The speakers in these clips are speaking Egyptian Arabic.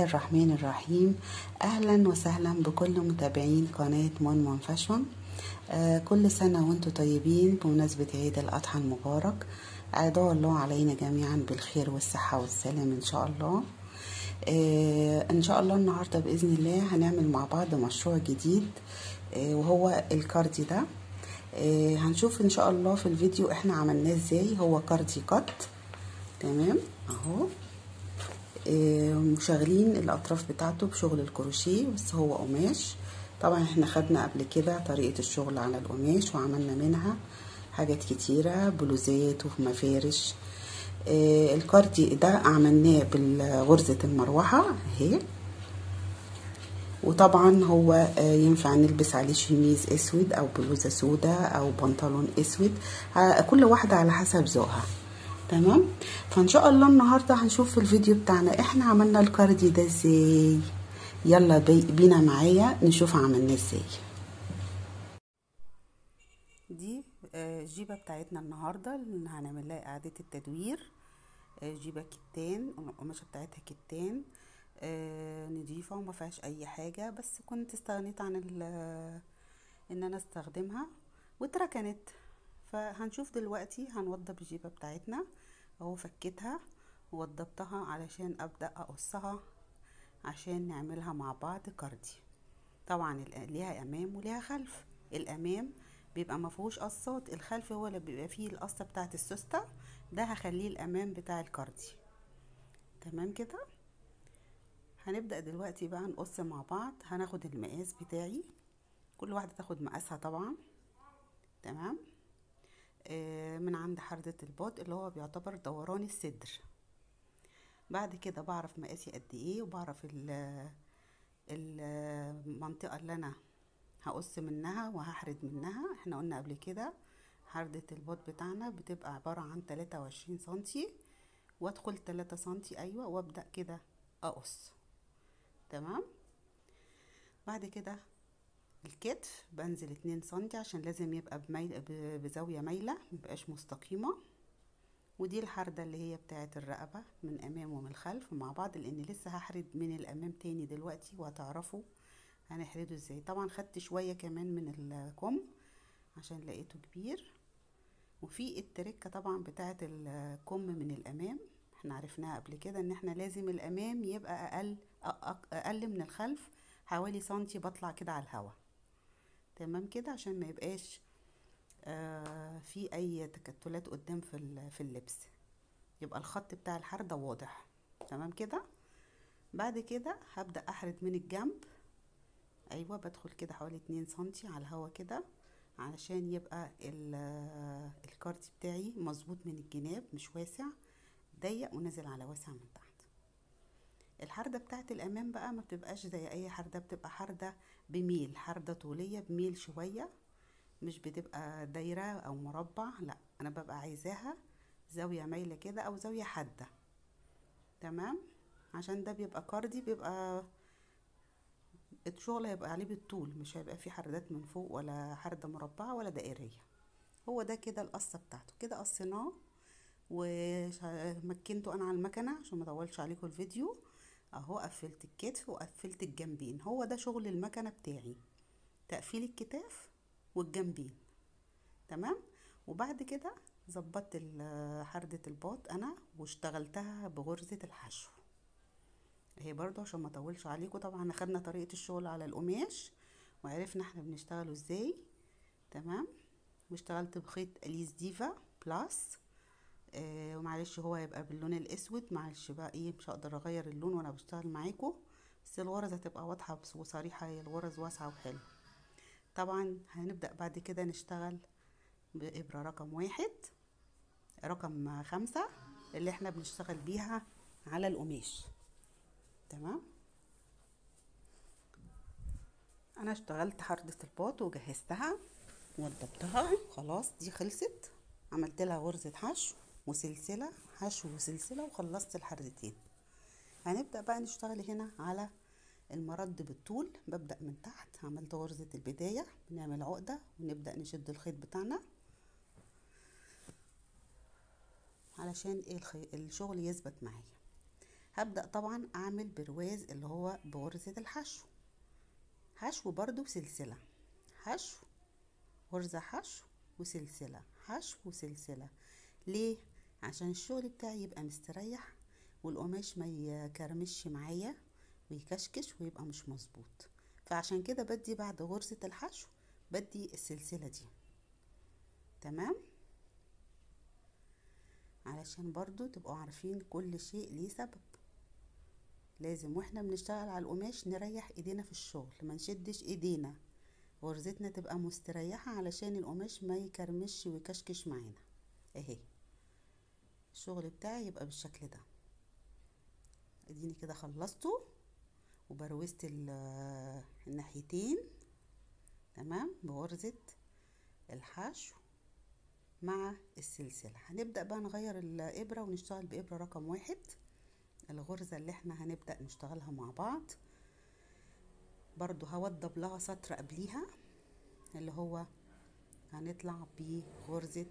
الرحمن الرحيم اهلا وسهلا بكل متابعين قناة مون فاشون آه كل سنة وانتم طيبين بمناسبة عيد الاضحى المبارك أعداء الله علينا جميعا بالخير والصحة والسلام ان شاء الله آه ان شاء الله النهاردة باذن الله هنعمل مع بعض مشروع جديد آه وهو الكاردي ده آه هنشوف ان شاء الله في الفيديو احنا عملناه ازاي هو كاردي كات تمام اهو مشغلين الاطراف بتاعته بشغل الكروشيه بس هو قماش طبعا احنا خدنا قبل كده طريقه الشغل على القماش وعملنا منها حاجات كتيره بلوزات ومفارش آه الكاردي ده عملناه بالغرزه المروحه اهي وطبعا هو آه ينفع نلبس عليه شميز اسود او بلوزه سودا او بنطلون اسود كل واحده على حسب ذوقها تمام فان شاء الله النهارده هنشوف في الفيديو بتاعنا احنا عملنا الكاردي ده ازاي يلا بينا معايا نشوف عملناه ازاي دي الجيبه بتاعتنا النهارده اللي هنعمل لها اعاده التدوير جيبه كتان القماشه بتاعتها كتان نضيفه وما فيهاش اي حاجه بس كنت استغنيت عن ان انا استخدمها واتركنت فهنشوف دلوقتي هنوضب الجيبة بتاعتنا اهو فكيتها ووضبتها علشان ابدأ اقصها عشان نعملها مع بعض كاردي طبعا ليها امام وليها خلف الامام بيبقى مفهوش قصات الخلف هو اللي بيبقى فيه القصة بتاعت السوستة ده هخليه الامام بتاع الكاردي تمام كده هنبدأ دلوقتي بقى نقص مع بعض هناخد المقاس بتاعي كل واحدة تاخد مقاسها طبعا تمام من عند حردة الباط اللي هو بيعتبر دوران الصدر بعد كده بعرف مقاسي قد ايه وبعرف المنطقة اللي انا هقص منها وهحرد منها احنا قلنا قبل كده حردة الباط بتاعنا بتبقى عبارة عن تلاتة وعشرين سنتي وادخل تلاتة سنتي ايوه وابدأ كده اقص تمام بعد كده الكتف بنزل اتنين سنتي عشان لازم يبقى بميل بزاوية مايلة مبقاش مستقيمة ودي الحردة اللي هي بتاعت الرقبة من امام ومن الخلف مع بعض لان لسه هحرد من الامام تاني دلوقتي وهتعرفوا هنحرده ازاي طبعا خدت شوية كمان من الكم عشان لقيته كبير وفي التركة طبعا بتاعت الكم من الامام احنا عرفناها قبل كده ان احنا لازم الامام يبقى اقل اقل من الخلف حوالي سنتي بطلع كده على الهوا تمام كده عشان ما يبقاش آه في اي تكتلات قدام في في اللبس يبقى الخط بتاع الحردة واضح تمام كده بعد كده هبدأ احرد من الجنب ايوه بدخل كده حوالي اتنين سنتي على الهوا كده علشان يبقى الكارت بتاعي مظبوط من الجناب مش واسع ضيق ونازل على واسع من تحت الحردة بتاعت الأمام بقى ما بتبقاش زي أي حردة بتبقى حردة بميل حردة طولية بميل شوية مش بتبقى دايرة أو مربع لا أنا ببقى عايزاها زاوية مايلة كده أو زاوية حادة تمام عشان ده بيبقى كاردي بيبقى الشغل هيبقى عليه بالطول مش هيبقى فيه حردات من فوق ولا حردة مربعة ولا دائرية هو ده كده القصة بتاعته كده قصيناه ومكنته انا على المكنه عشان ما اطولش عليكم الفيديو اهو قفلت الكتف وقفلت الجنبين هو ده شغل المكنه بتاعي تقفيل الكتاف والجنبين تمام وبعد كده ظبطت حردة الباط انا واشتغلتها بغرزة الحشو هي برضو عشان ما اطولش عليكم طبعا اخدنا طريقة الشغل على القماش وعرفنا احنا بنشتغله ازاي تمام واشتغلت بخيط اليس ديفا بلاس آه ومعلش هو هيبقى باللون الاسود معلش بقى ايه مش هقدر اغير اللون وانا بشتغل معاكم بس الغرز هتبقى واضحه وصريحه هي الغرز واسعه وحلوه طبعا هنبدا بعد كده نشتغل بابره رقم واحد رقم خمسة اللي احنا بنشتغل بيها على القماش تمام انا اشتغلت حردة الباط وجهزتها وضبطها خلاص دي خلصت عملت لها غرزة حشو وسلسلة حشو وسلسلة وخلصت الحردتين هنبدأ بقى نشتغل هنا على المرد بالطول ببدأ من تحت عملت غرزة البداية بنعمل عقدة ونبدأ نشد الخيط بتاعنا علشان الشغل يثبت معايا هبدأ طبعا اعمل برواز اللي هو بغرزة الحشو حشو برضو بسلسلة حشو غرزة حشو وسلسلة حشو وسلسلة ليه عشان الشغل بتاعي يبقى مستريح والقماش ما يكرمش معايا ويكشكش ويبقى مش مظبوط فعشان كده بدي بعد غرزة الحشو بدي السلسلة دي تمام علشان برضو تبقوا عارفين كل شيء ليه سبب لازم واحنا بنشتغل على القماش نريح ايدينا في الشغل ما نشدش ايدينا غرزتنا تبقى مستريحة علشان القماش ما يكرمش ويكشكش معانا اهي الشغل بتاعي يبقى بالشكل ده اديني كده خلصته وبروزت الناحيتين تمام بغرزة الحشو مع السلسلة هنبدأ بقى نغير الإبرة ونشتغل بإبرة رقم واحد الغرزة اللي احنا هنبدأ نشتغلها مع بعض برضو هوضب لها سطر قبليها اللي هو هنطلع بغرزة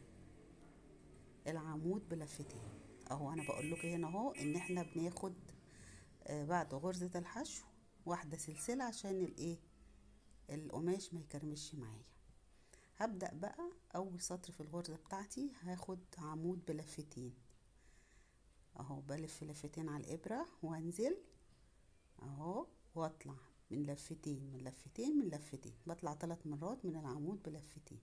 العمود بلفتين اهو انا بقول لكم هنا اهو ان احنا بناخد آه بعد غرزة الحشو واحدة سلسلة عشان الايه القماش ما يكرمش معايا هبدأ بقى اول سطر في الغرزة بتاعتي هاخد عمود بلفتين اهو بلف لفتين على الابرة وانزل اهو واطلع من لفتين من لفتين من لفتين بطلع ثلاث مرات من العمود بلفتين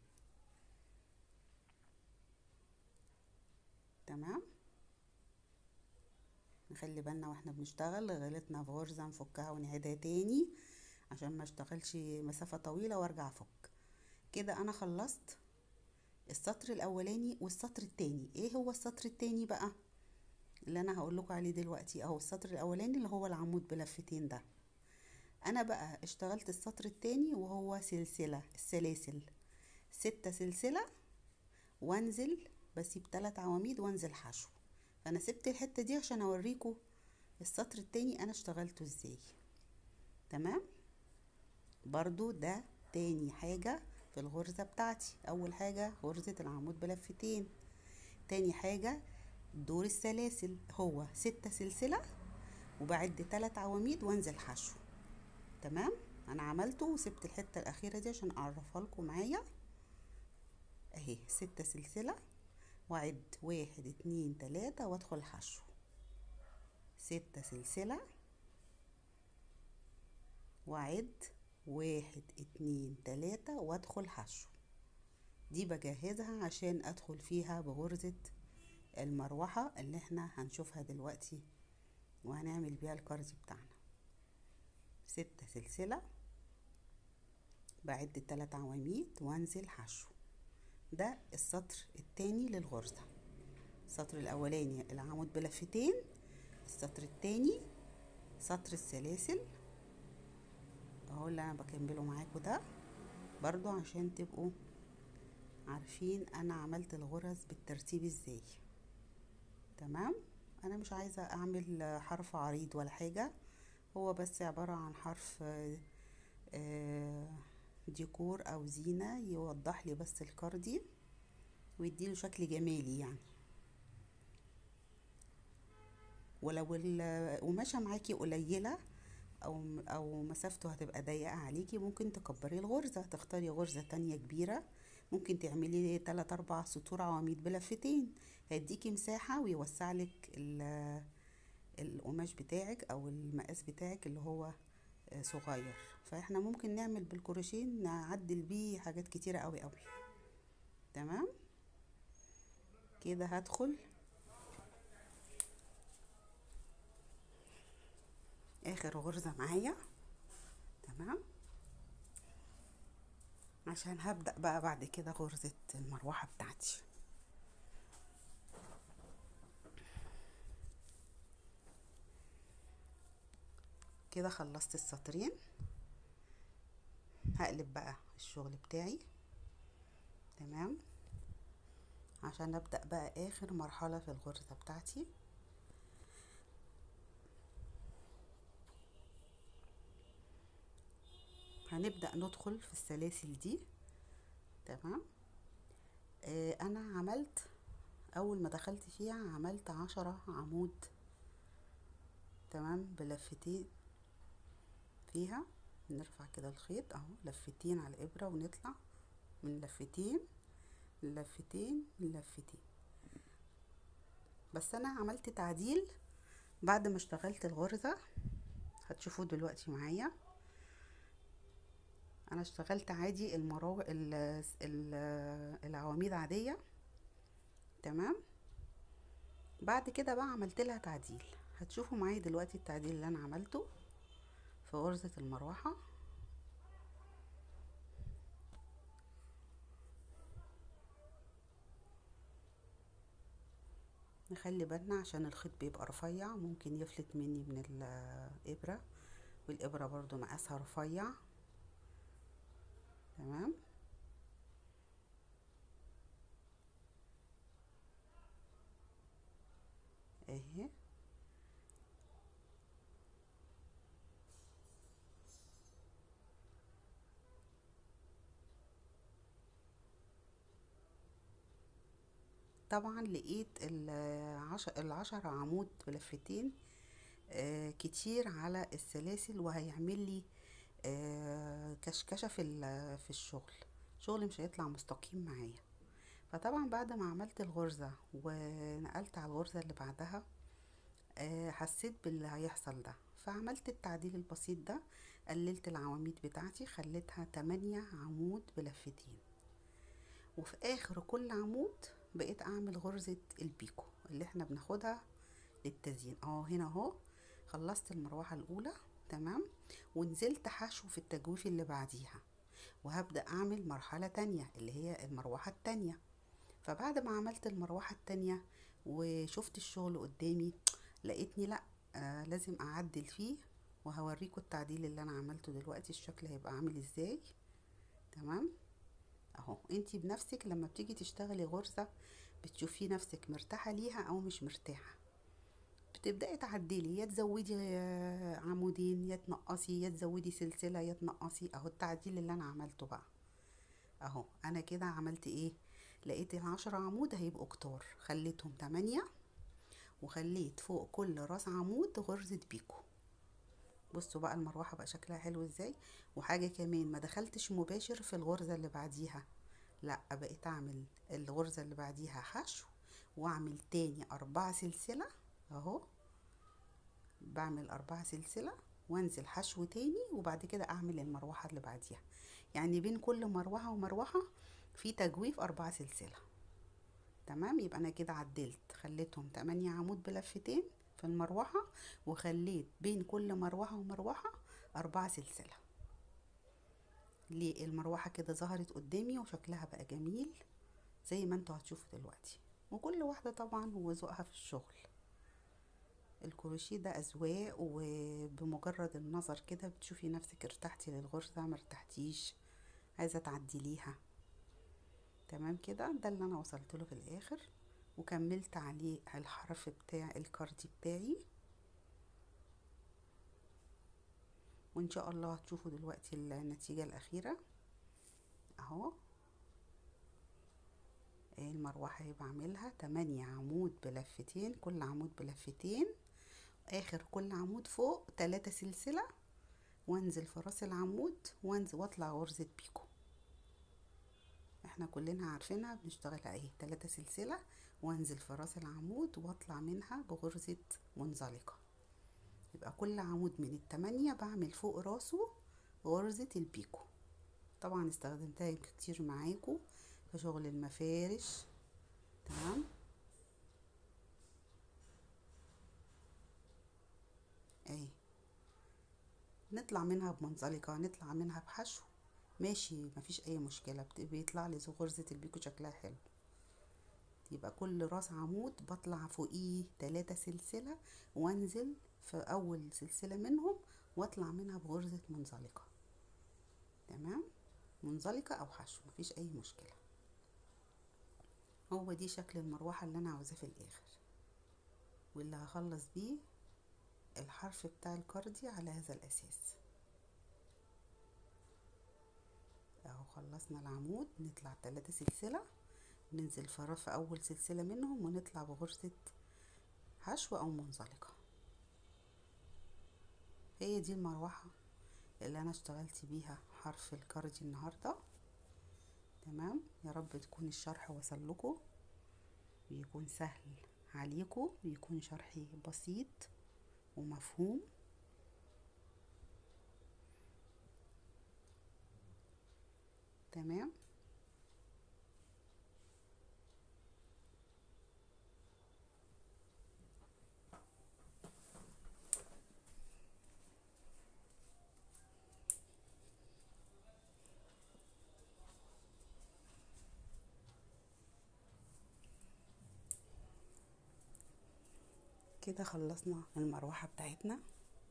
تمام نخلي بالنا واحنا بنشتغل غلطنا في غرزة نفكها ونعيدها تاني عشان ما اشتغلش مسافة طويلة وارجع افك كده انا خلصت السطر الاولاني والسطر التاني ايه هو السطر التاني بقى اللي انا هقول لكم عليه دلوقتي اهو السطر الاولاني اللي هو العمود بلفتين ده انا بقى اشتغلت السطر التاني وهو سلسلة السلاسل ستة سلسلة وانزل بسيب تلات عواميد وانزل حشو فانا سبت الحتة دي عشان اوريكم السطر التاني انا اشتغلته ازاي تمام برضو ده تاني حاجة في الغرزة بتاعتي اول حاجة غرزة العمود بلفتين تاني حاجة دور السلاسل هو ستة سلسلة وبعد تلات عواميد وانزل حشو تمام انا عملته وسبت الحتة الاخيرة دي عشان اعرفها لكم معايا اهي ستة سلسلة وعد واحد اتنين تلاتة وادخل حشو ستة سلسلة وعد واحد اتنين تلاتة وادخل حشو دي بجهزها عشان ادخل فيها بغرزة المروحة اللي احنا هنشوفها دلوقتي وهنعمل بيها الكرز بتاعنا ستة سلسلة بعد تلات عواميد وانزل حشو ده السطر التاني للغرزة السطر الاولاني العمود بلفتين السطر التاني سطر السلاسل اهو اللي انا بكمله معاكم ده برضو عشان تبقوا عارفين انا عملت الغرز بالترتيب ازاي تمام انا مش عايزة اعمل حرف عريض ولا حاجة هو بس عبارة عن حرف ديكور او زينة يوضح لي بس الكاردي ويديله شكل جمالي يعني ولو القماشة معاكي قليلة او او مسافته هتبقى ضيقة عليكي ممكن تكبري الغرزة تختاري غرزة تانية كبيرة ممكن تعملي تلات اربع سطور عواميد بلفتين هيديكي مساحة ويوسع لك القماش بتاعك او المقاس بتاعك اللي هو صغير فاحنا ممكن نعمل بالكروشيه نعدل بيه حاجات كتيرة قوي قوي تمام كده هدخل اخر غرزة معايا تمام عشان هبدأ بقى بعد كده غرزة المروحة بتاعتي كده خلصت السطرين هقلب بقى الشغل بتاعي تمام عشان ابدأ بقى اخر مرحلة في الغرزة بتاعتي هنبدأ ندخل في السلاسل دي تمام آه انا عملت اول ما دخلت فيها عملت عشرة عمود تمام بلفتين فيها نرفع كده الخيط اهو لفتين على الابرة ونطلع من لفتين لفتين لفتين بس انا عملت تعديل بعد ما اشتغلت الغرزة هتشوفوه دلوقتي معايا انا اشتغلت عادي المراو ال... ال... العواميد عادية تمام بعد كده بقى عملت لها تعديل هتشوفوا معايا دلوقتي التعديل اللي انا عملته في غرزة المروحة نخلي بالنا عشان الخيط بيبقى رفيع ممكن يفلت مني من الإبرة والإبرة برضو مقاسها رفيع تمام اهي طبعا لقيت العشر, العشر عمود بلفتين آه كتير على السلاسل وهيعمل لي آه كشكشة في, في الشغل شغل مش هيطلع مستقيم معايا فطبعا بعد ما عملت الغرزة ونقلت على الغرزة اللي بعدها آه حسيت باللي هيحصل ده فعملت التعديل البسيط ده قللت العواميد بتاعتي خليتها تمانية عمود بلفتين وفي اخر كل عمود بقيت اعمل غرزة البيكو اللي احنا بناخدها للتزيين اه هنا اهو خلصت المروحة الاولى تمام ونزلت حشو في التجويف اللي بعديها وهبدأ اعمل مرحلة تانية اللي هي المروحة التانية فبعد ما عملت المروحة التانية وشفت الشغل قدامي لقيتني لا آه لازم اعدل فيه وهوريكم التعديل اللي انا عملته دلوقتي الشكل هيبقى عامل ازاي تمام اهو انتي بنفسك لما بتيجي تشتغلي غرزة بتشوفي نفسك مرتاحة ليها او مش مرتاحة بتبدأي تعدلي يا تزودي عمودين يا تنقصي يا تزودي سلسلة يا تنقصي اهو التعديل اللي انا عملته بقى اهو انا كده عملت ايه لقيت العشر عمود هيبقوا كتار خليتهم تمانية وخليت فوق كل راس عمود غرزة بيكو بصوا بقى المروحة بقى شكلها حلو ازاي وحاجة كمان ما دخلتش مباشر في الغرزة اللي بعديها لا بقيت اعمل الغرزة اللي بعديها حشو واعمل تاني اربعة سلسلة اهو بعمل اربعة سلسلة وانزل حشو تاني وبعد كده اعمل المروحة اللي بعديها يعني بين كل مروحة ومروحة في تجويف اربعة سلسلة تمام يبقى انا كده عدلت خليتهم تمانية عمود بلفتين في المروحة وخليت بين كل مروحة ومروحة أربعة سلسلة ليه المروحة كده ظهرت قدامي وشكلها بقى جميل زي ما انتوا هتشوفوا دلوقتي وكل واحدة طبعا وذوقها في الشغل الكروشيه ده أذواق وبمجرد النظر كده بتشوفي نفسك ارتحتي للغرزة مرتحتيش عايزة تعدليها تمام كده ده اللي انا وصلت له في الاخر وكملت عليه الحرف بتاع الكاردي بتاعي وان شاء الله هتشوفوا دلوقتي النتيجة الاخيرة اهو المروحة هي بعملها تمانية عمود بلفتين كل عمود بلفتين اخر كل عمود فوق تلاتة سلسلة وانزل في راس العمود وانزل واطلع غرزة بيكو احنا كلنا عارفينها بنشتغل اهي تلاتة سلسلة وانزل في راس العمود واطلع منها بغرزة منزلقة يبقى كل عمود من التمانية بعمل فوق راسه غرزة البيكو طبعا استخدمتها كتير معاكم في شغل المفارش تمام اهي نطلع منها بمنزلقة نطلع منها بحشو ماشي مفيش اي مشكلة بيطلع لي غرزة البيكو شكلها حلو يبقى كل راس عمود بطلع فوقيه تلاتة سلسلة وانزل في اول سلسلة منهم واطلع منها بغرزة منزلقة تمام منزلقة او حشو مفيش اي مشكلة هو دي شكل المروحة اللي انا عاوزاه في الاخر واللي هخلص بيه الحرف بتاع الكاردي على هذا الاساس اهو خلصنا العمود نطلع تلاتة سلسلة ننزل في اول سلسلة منهم ونطلع بغرزة حشو او منزلقة هي دي المروحة اللي انا اشتغلت بيها حرف الكاردي النهاردة تمام يا رب تكون الشرح وصل لكم ويكون سهل عليكم ويكون شرحي بسيط ومفهوم تمام كده خلصنا المروحة بتاعتنا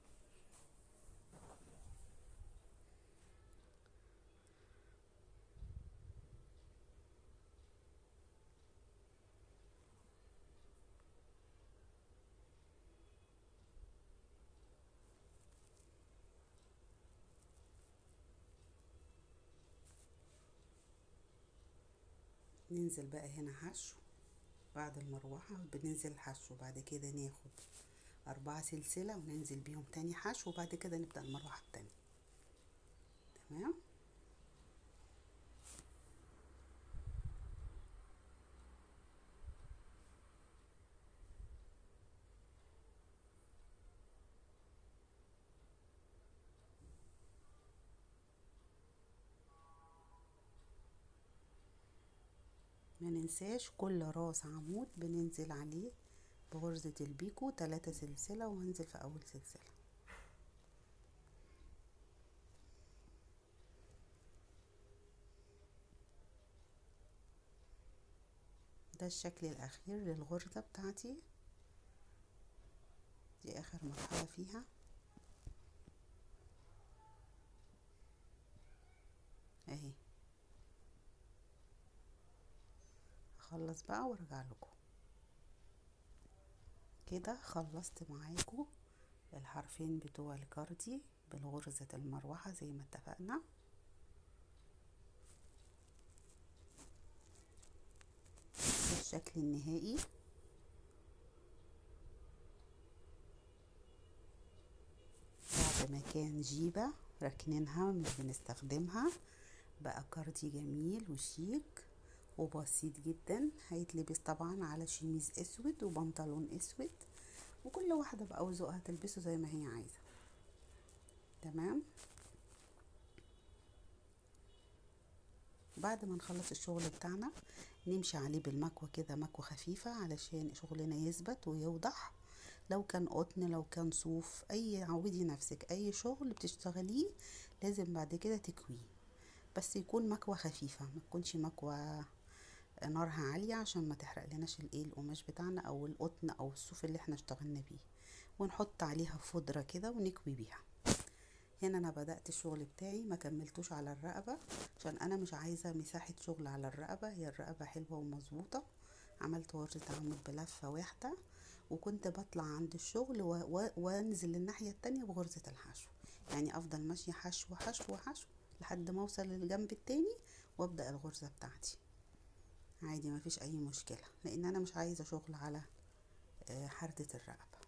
ننزل بقى هنا حشو بعد المروحة بننزل حشو بعد كده ناخد أربعة سلسلة وننزل بيهم تاني حشو وبعد كده نبدأ المروحة التانية تمام ما ننساش كل راس عمود بننزل عليه بغرزة البيكو تلاتة سلسلة وهنزل في أول سلسلة ده الشكل الأخير للغرزة بتاعتي دي آخر مرحلة فيها اهي اخلص بقى وارجع لكم كده خلصت معاكم الحرفين بتوع الكاردي بالغرزة المروحة زي ما اتفقنا ده الشكل النهائي بعد ما كان جيبة راكنينها مش بنستخدمها بقى كاردي جميل وشيك وبسيط جدا هيتلبس طبعا على شميز اسود وبنطلون اسود وكل واحدة بقى وذوقها تلبسه زي ما هي عايزة تمام بعد ما نخلص الشغل بتاعنا نمشي عليه بالمكوة كده مكوة خفيفة علشان شغلنا يثبت ويوضح لو كان قطن لو كان صوف اي عودي نفسك اي شغل بتشتغليه لازم بعد كده تكويه بس يكون مكوة خفيفة ما تكونش مكوة نارها عالية عشان ما تحرق لناش الايه القماش بتاعنا او القطن او الصوف اللي احنا اشتغلنا بيه ونحط عليها فضرة كده ونكوي بيها هنا انا بدأت الشغل بتاعي ما كملتوش على الرقبة عشان انا مش عايزة مساحة شغل على الرقبة هي الرقبة حلوة ومظبوطة عملت غرزة عمود بلفة واحدة وكنت بطلع عند الشغل وانزل الناحية التانية بغرزة الحشو يعني افضل ماشية حشو حشو حشو لحد ما اوصل للجنب التاني وابدأ الغرزة بتاعتي عادي مفيش اي مشكلة لان انا مش عايزة شغل على حردة الرقبة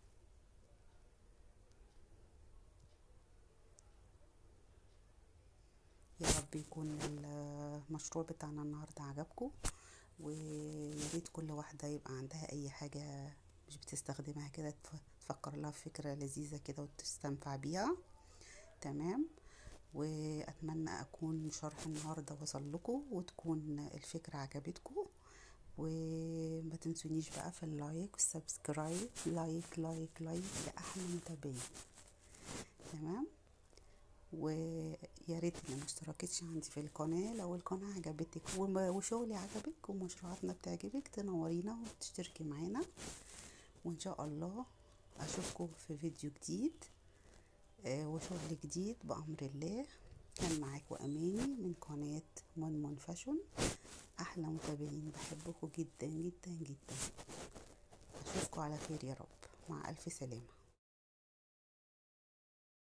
يا رب يكون المشروع بتاعنا النهاردة عجبكم وياريت كل واحدة يبقى عندها اي حاجة مش بتستخدمها كده تفكر لها في فكرة لذيذة كده وتستنفع بيها تمام واتمنى اكون شرح النهارده وصل لكم وتكون الفكره عجبتكم وما تنسونيش بقى في اللايك والسبسكرايب لايك لايك لايك لاحلى متابعين تمام ويا ريت اللي ما اشتركتش عندي في القناه لو القناه عجبتك وشغلي عجبك ومشروعاتنا بتعجبك تنورينا وتشتركي معانا وان شاء الله اشوفكم في فيديو جديد وشغل جديد بأمر الله كان معاكم أماني من قناة منمن فاشون أحلى متابعين بحبكم جدا جدا جدا أشوفكم على خير يا رب مع ألف سلامة